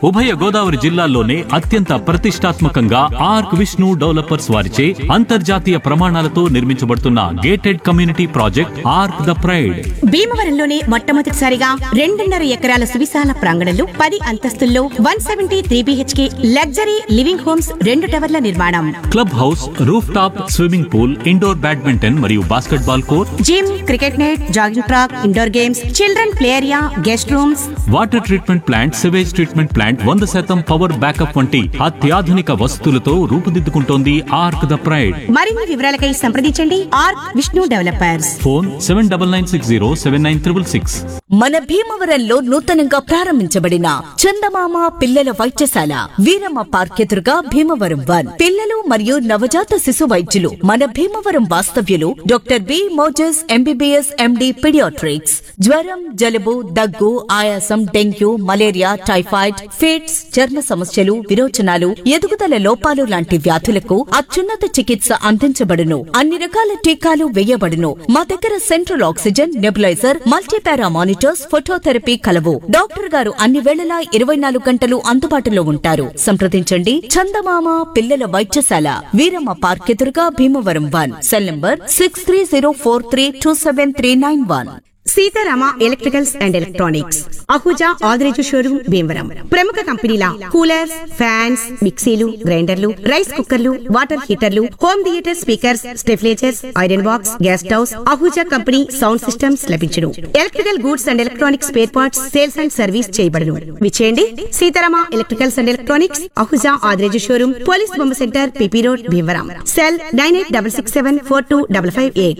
ఉభయ గోదావరి జిల్లాల్లోనే అత్యంత ప్రతిష్టాత్మకంగా ఆర్క్ విష్ణు డెవలపర్స్ వారిచే అంతర్జాతీయ ప్రమాణాలతో నిర్మించబడుతున్న gated community project arc the pride భీమవరంలోనే మొట్టమొదటిసారిగా రెండున్నర ఎకరాల సువిశాల ప్రాంగణంలో పది అంతస్తుల్లో one seventy three BHK luxury living homes రెండు టవర్ల నిర్మాణం club house roof top swimming pool indoor badminton మరియు basketball court gym cricket net jogging track indoor games children play area guest rooms water treatment plant sewage treatment plant వంద శాతం power backup వంటి అత్యాధునిక వసతులతో రూపుదిద్దుకుంటోంది arc the pride మరిన్ని వివరాలకై సంప్రదించండి R Vishnu developers phone seven double nine six zero seven nine triple six మన భీమవరంలో నూతనంగా ప్రారంభించబడిన చందమామ పిల్లల వైద్యశాల వీరమ్మ పార్క్ ఎదురుగా భీమవరం వన్ పిల్లలు మరియు నవజాత శిశు వైద్యులు మన భీమవరం వాస్తవ్యులు doctor B Moses MBBS MD paediatrics జ్వరం జలుబు దగ్గు ఆయాసం డెంగ్యూ మలేరియా టైఫాయిడ్ ఫిట్స్ చర్మ సమస్యలు విరోచనాలు ఎదుగుదల లోపాలు లాంటి వ్యాధులకు అత్యున్నత చికిత్స అందించబడును అన్ని రకాల టీకాలు వేయబడును మా దగ్గర central oxygen nebuliser multipara monitors phototherapy కలవు డాక్టర్ గారు అన్ని వేళలా ఇరవై నాలుగు గంటలు అందుబాటులో ఉంటారు సంప్రదించండి చందమామ పిల్లల వైద్యశాల వీరమ్మ పార్క్ ఎదురుగా Bhimavaram one cell number six three zero four three two seven three nine one Seetharama electricals and electronics Ahuja Adireju showroom Bhimavaram ప్రముఖ కంపెనీల కూలర్స్ ఫ్యాన్స్ మిక్సీలు గ్రైండర్లు రైస్ కుక్కర్లు వాటర్ హీటర్లు హోమ్ థియేటర్ స్పీకర్స్ స్టెఫ్లేచర్స్ iron box gas stoves Ahuja company sound systems లభించును electrical goods and electronics spare parts sales and service చేయబడును విచేయండి Seetharama electricals and electronics Ahuja Adireju showroom police బొమ్మ centre PP road Bhimavaram cell nine eight double six seven four two double five eight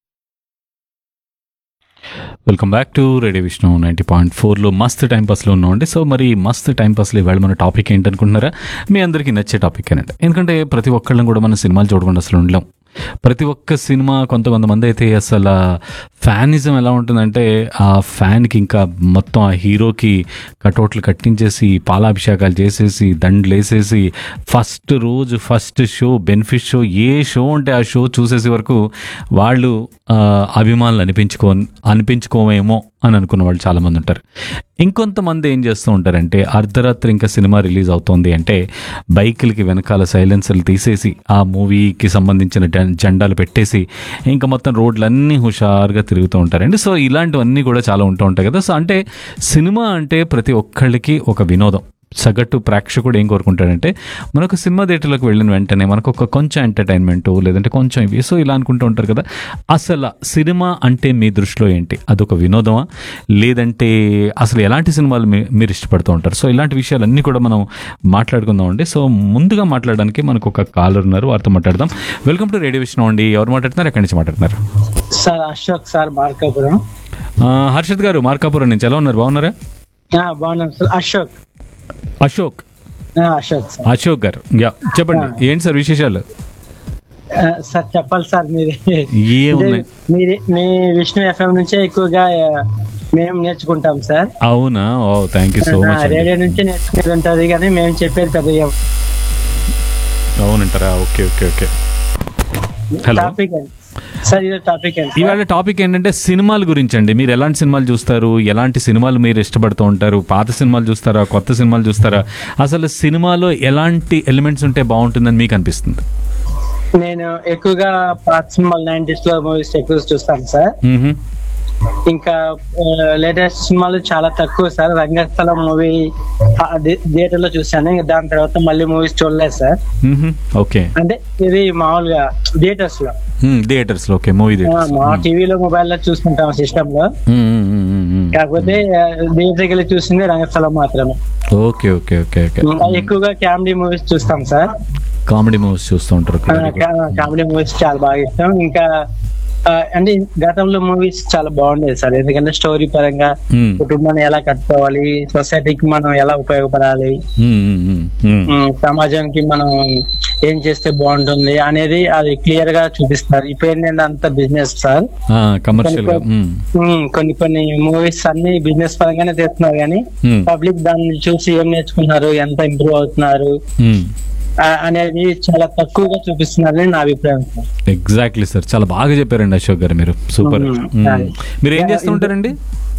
welcome back to radio Vishnu ninety point ఫోర్లో మస్త్ time పాస్లో ఉన్నామండి so మరి మస్త్ time పాస్లో ఇవాళ మన టాపిక్ ఏంటనుకుంటున్నారా మీ అందరికీ నచ్చే టాపిక్ అనండి ఎందుకంటే ప్రతి ఒక్కళ్ళం కూడా మన సినిమాలు చూడకుండా అసలు ఉండలేం ప్రతి ఒక్క సినిమా కొంత కొంతమంది అయితే అసలు ఫ్యానిజం ఎలా ఉంటుందంటే ఆ ఫ్యాన్కి ఇంకా మొత్తం ఆ హీరోకి కటౌట్లు కట్టించేసి పాలాభిషేకాలు చేసేసి దండలు వేసేసి ఫస్ట్ రోజు ఫస్ట్ షో బెనిఫిట్ షో ఏ షో ఉంటే ఆ షో చూసేసే వరకు వాళ్ళు ఆ, అభిమానులు అనిపించుకో అనిపించుకోమేమో అని అనుకున్న వాళ్ళు చాలామంది ఉంటారు ఇంకొంతమంది ఏం చేస్తూ ఉంటారంటే అర్ధరాత్రి ఇంకా సినిమా రిలీజ్ అవుతోంది అంటే బైకులకి వెనకాల సైలెన్సర్లు తీసేసి ఆ మూవీకి సంబంధించిన జెం- జెండాలు పెట్టేసి ఇంకా మొత్తం రోడ్లన్నీ హుషారుగా తిరుగుతూ ఉంటారండి సో ఇలాంటివన్నీ కూడా చాలా ఉంటూ ఉంటాయి కదా సో అంటే సినిమా అంటే ప్రతి ఒక్కళ్ళకి ఒక వినోదం సగటు ప్రేక్షకుడు ఏం కోరుకుంటాడంటే మనకు సినిమా థియేటర్లకు వెళ్ళిన వెంటనే మనకు ఒక కొంచెం ఎంటర్టైన్మెంట్ లేదంటే కొంచెం ఇవి సో ఇలా అనుకుంటూ ఉంటారు కదా అసలు సినిమా అంటే మీ దృష్టిలో ఏంటి అదొక వినోదమా లేదంటే అసలు ఎలాంటి సినిమాలు మీ- మీరు ఇష్టపడుతూ ఉంటారు సో ఇలాంటి విషయాలన్నీ కూడా మనం మాట్లాడుకుందాం అండి సో ముందుగా మాట్లాడడానికి మనకు ఒక కాలర్ ఉన్నారు వారితో మాట్లాడదాం వెల్కమ్ టు రేడియో విషయం అండి ఎవరు మాట్లాడుతున్నారు ఎక్కడి నుంచి మాట్లాడుతున్నారు సార్ అశోక్ సార్ మార్కాపురం ఆ, హర్షద్ గారు మార్కాపురం నుంచి ఎలా ఉన్నారు బాగున్నారా ఆ, బాగున్నాం సార్ అశోక్ అశోక్ ఆ, అశోక్ సార్ అశోక్ గారు యా చెప్పండి ఏంటి సార్ విశేషాలు ఆ, సార్ చెప్పాలి సార్ మీది ఏమున్నాయి మీది మీ విష్ణు ఎఫ్ఎం నుంచే ఎక్కువగా ఆ, మేము నేర్చుకుంటాం సార్ అవునా oh thank you so ah, much radio నుంచి నేర్చుకునేది ఉంటుంది కానీ మేము చెప్పేది పెద్ద అవునంటారా okay okay okay hello topic అండి సార్ ఇది టాపిక్ అండి సార్. ఇవాళ టాపిక్ ఏంటంటే సినిమాల గురించి అండి మీరు ఎలాంటి సినిమాలు చూస్తారు ఎలాంటి సినిమాలు మీరు ఇష్టపడుతూ ఉంటారు పాత సినిమాలు చూస్తారా కొత్త సినిమాలు చూస్తారా అసలు సినిమాలో ఎలాంటి ఎలిమెంట్స్ ఉంటే బాగుంటుందని మీకు అనిపిస్తుంది నేను ఎక్కువగా పాత సినిమాలు నైన్టీస్ లో మూవీస్ ఎక్కువ చూస్తాను సార్ మ్మ్హ. ఇంకా లేటెస్ట్ సినిమాలు చాలా తక్కువ సార్ రంగస్థలం మూవీ థియేటర్ లో చూసాను ఇంకా దాని తర్వాత మళ్ళీ మూవీస్ చూడలేదు సార్ మ్మ్హ. ఓకే అంటే ఇది మామూలుగా థియేటర్స్ లో మ్మ్, థియేటర్స్ లో ఓకే మూవీ ఆ, థియేటర్స్ మా టీవీలో మొబైల్ లో చూసుకుంటాం సిస్టమ్ లో మ్మ్, మ్మ్, మ్మ్, మ్మ్. కాకపోతే థియేటర్కి వెళ్ళి చూసింది రంగస్థలం మాత్రమే ఓకే ఓకే ఓకే ఓకే ఇంకా ఎక్కువగా కామెడీ మూవీస్ చూస్తాం సార్ కామెడీ మూవీస్ చూస్తూ ఉంటారు కామెడీ మూవీస్ చాలా బాగా ఇష్టం ఇంకా ఆ, అంటే గతంలో మూవీస్ చాలా బాగుండేది సార్ ఎందుకంటే స్టోరీ పరంగా మ్మ్. కుటుంబాన్ని ఎలా కట్టుకోవాలి సొసైటీకి మనం ఎలా ఉపయోగపడాలి మ్మ్, మ్మ్, మ్మ్, మ్మ్. ఉమ్, సమాజానికి మనం ఏం చేస్తే బాగుంటుంది అనేది అది క్లియర్ గా చూపిస్తారు ఇప్పుడు ఏంటంటే అంత బిజినెస్ సార్ ఆ, కమర్షియల్ గా మ్మ్. ఉమ్, కొన్ని కొన్ని మూవీస్ అన్ని బిజినెస్ పరంగానే తీస్తున్నారు కానీ మ్మ్. పబ్లిక్ దాన్ని చూసి ఏం నేర్చుకున్నారు ఎంత ఇంప్రూవ్ అవుతున్నారు మ్మ్. ఆ, అనేది చాలా తక్కువగా చూపిస్తున్నారని నా అభిప్రాయం సార్ ఎగ్జాక్ట్లీ సార్ చాలా బాగా చెప్పారండి అశోక్ గారు మీరు సూపర్ మ్మ్. మ్మ్. అదే. మీరు ఏం చేస్తూ ఉంటారండి